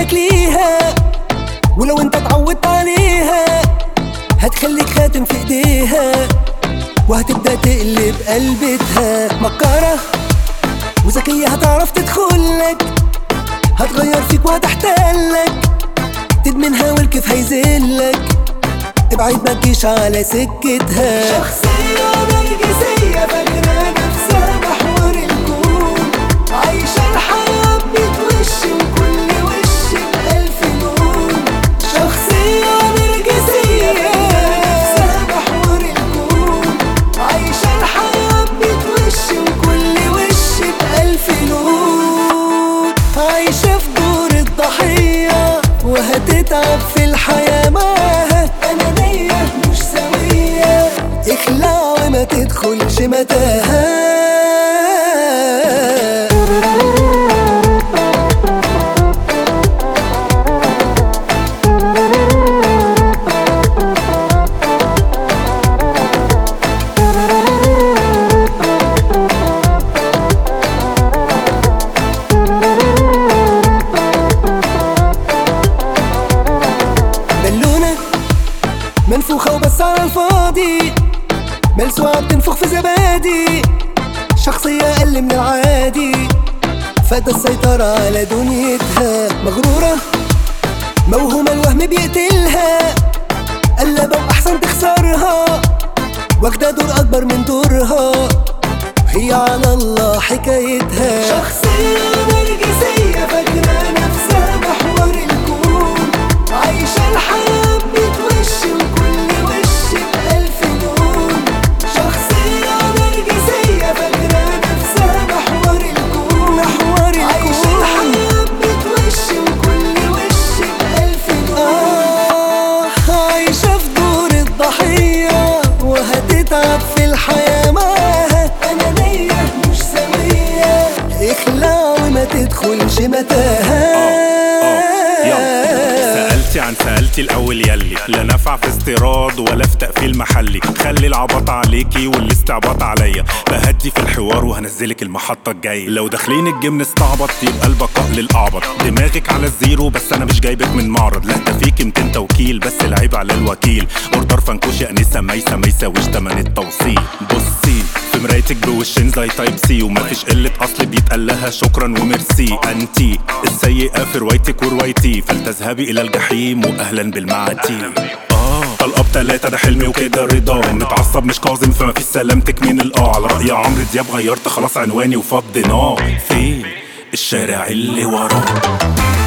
حبك ليها ولو انت اتعودت عليها هتخليك خاتم في ايديها وهتبدأ تقلب قلبتها مكارة وذكية هتعرف تدخلك هتغير فيك وهتحتلك تدمنها والكيف هيذلك ابعد ما تجيش على سكتها شخصية نرجسية فاكرة نفسها محور الكون عايشة الحياة بتوش وكل وش بألف لون شخصية نرجسية فاكرة نفسها محور الكون عايشة الحياة بتوش وكل وش بألف لون عايشة في دور الضحية وهتتعب في الحياة معاها أنانية مش سوية اخلع وما تدخلش متاهة بالونة منفوخة وبس على الفاضي ملسوعة بتنفخ في زبادي شخصية أقل من العادي فات السيطرة على دنيتها مغرورة موهومة الوهم بيقتلها قلبة وأحسن تخسرها واخدة دور أكبر من دورها هي على الله حكايتها شخصية نرجسية فاكرة نفسها محور الكون عايشة الحياة بتوش وكل وش بألف لون شخصية نرجسية فاكرة نفسها محور الكون محور الكون عايشة الحياة بتوش وكل وش بألف لون آه عايشة في دور الضحية وهتتعب في الحياة معاها أنانية مش سوية اخلع وما تدخلش متاهة سألتي عن سألتي الأول يلي لا نفع في استيراد ولا في تقفيل محلي خلي العبط عليكي والاستعباط عليا بهدي في الحوار وهنزلك المحطة الجاية لو داخلين الجيم نستعبط يبقى البقاء للأعبط دماغك على الزيرو بس أنا مش جايبك من معرض لا ده فيك 200 توكيل بس العيب على الوكيل اوردر فنكوش يا أنسة ميسة ما يساويش تمن التوصيل بصي في مرايتك بوشين زي تايب سي ومفيش قلة أصل بيتقال لها شكرا وميرسي أنتي السيئة في روايتك وروايتي فلتذهبي إلى الجحيم وأهلا بالمعاتي آه طلقة بتلاتة ده حلمي وكده رضا متعصب مش كاظم فما فيش سلامتك من الآه على رأي عمرو دياب غيرت خلاص عنواني وفضيناه فين الشارع اللي وراه